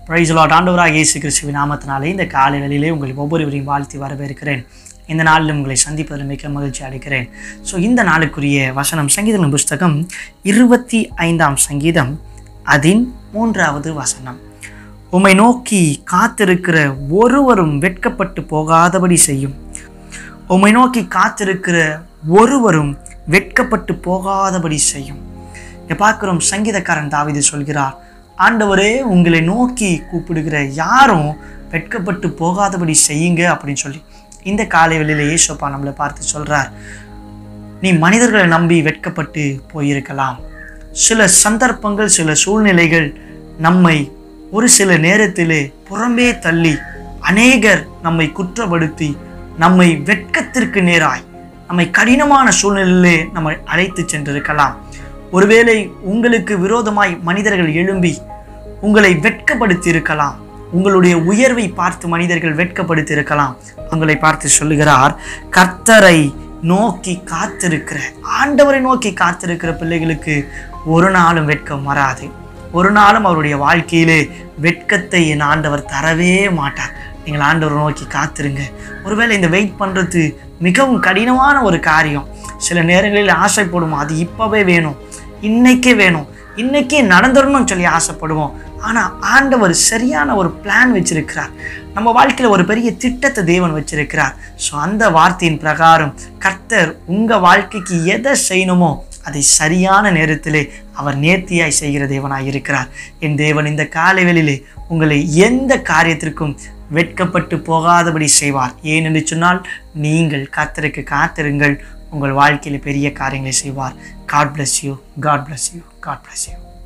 price lot ஆண்டவராக இயேசு கிறிஸ்துவின் நாமத்தினாலே இந்த காலை வேளையிலே உங்களை ஒவ்வொருவரையும் வாழ்த்தி வரவேற்கிறேன் இந்த நாளில் உங்களை சந்திப்பதில் மிக்க மகிழ்ச்சி அடைக்கிறேன் ஸோ இந்த நாளுக்குரிய வசனம் சங்கீதம் புஸ்தகம் இருபத்தி ஐந்தாம் சங்கீதம் அதின் மூன்றாவது வசனம் உம்மை நோக்கி காத்திருக்கிற ஒருவரும் வெட்கப்பட்டு போகாதபடி செய்யும் உம்மை நோக்கி காத்திருக்கிற ஒருவரும் வெட்கப்பட்டு போகாதபடி செய்யும் இங்க பார்க்கிறோம் சங்கீதக்காரன் தாவீது சொல்கிறார் ஆண்டவரே உங்களை நோக்கி கூப்பிடுகிற யாரும் வெட்கப்பட்டு போகாதபடி செய்யுங்க அப்படின்னு சொல்லி இந்த காலை வேளையில ஏசப்பா நம்மளை பார்த்து சொல்றார் நீ மனிதர்களை நம்பி வெட்கப்பட்டு போயிருக்கலாம் சில சந்தர்ப்பங்கள் சில சூழ்நிலைகள் நம்மை ஒரு சில நேரத்திலே புறம்பே தள்ளி அநேகர் நம்மை குற்றப்படுத்தி நம்மை வெட்கத்திற்கு நேராய் நம்மை கடினமான சூழ்நிலையிலே நம்மை அழைத்து சென்றிருக்கலாம் ஒருவேளை உங்களுக்கு விரோதமாய் மனிதர்கள் எழும்பி உங்களை வெட்கப்படுத்தி இருக்கலாம் உங்களுடைய உயர்வை பார்த்து மனிதர்கள் வெட்கப்படுத்தி இருக்கலாம் உங்களை பார்த்து சொல்லுகிறார் கர்த்தரை நோக்கி காத்திருக்கிற ஆண்டவரை நோக்கி காத்திருக்கிற பிள்ளைகளுக்கு ஒரு நாளும் வெட்கம் வராது ஒரு நாளும் அவருடைய வாழ்க்கையிலே வெட்கத்தை என் ஆண்டவர் தரவே மாட்டார் நீங்கள் ஆண்டவரை நோக்கி காத்திருங்க ஒருவேளை இந்த வெயிட் பண்ணுறது மிகவும் கடினமான ஒரு காரியம் சில நேரங்களில் ஆசைப்படுவோம் அது இப்போவே வேணும் இன்னைக்கே வேணும் இன்னைக்கே நடந்துடணும்னு சொல்லி ஆசைப்படுவோம் ஆனால் ஆண்டவர் சரியான ஒரு பிளான் வச்சிருக்கிறார் நம்ம வாழ்க்கையில் ஒரு பெரிய திட்டத்தை தேவன் வச்சிருக்கிறார் ஸோ அந்த வார்த்தையின் பிரகாரம் கர்த்தர் உங்கள் வாழ்க்கைக்கு எதை செய்யணுமோ அதை சரியான நேரத்திலே அவர் நேர்த்தியாய் செய்கிற தேவனாய் இருக்கிறார் என் தேவன் இந்த காலைவெளியிலே உங்களை எந்த காரியத்திற்கும் வெட்கப்பட்டு போகாதபடி செய்வார் ஏனென்று சொன்னால் நீங்கள் கர்த்தருக்கு காத்திருங்கள் உங்கள் வாழ்க்கையில் பெரிய காரியங்களை செய்வார் God bless you God bless you God bless you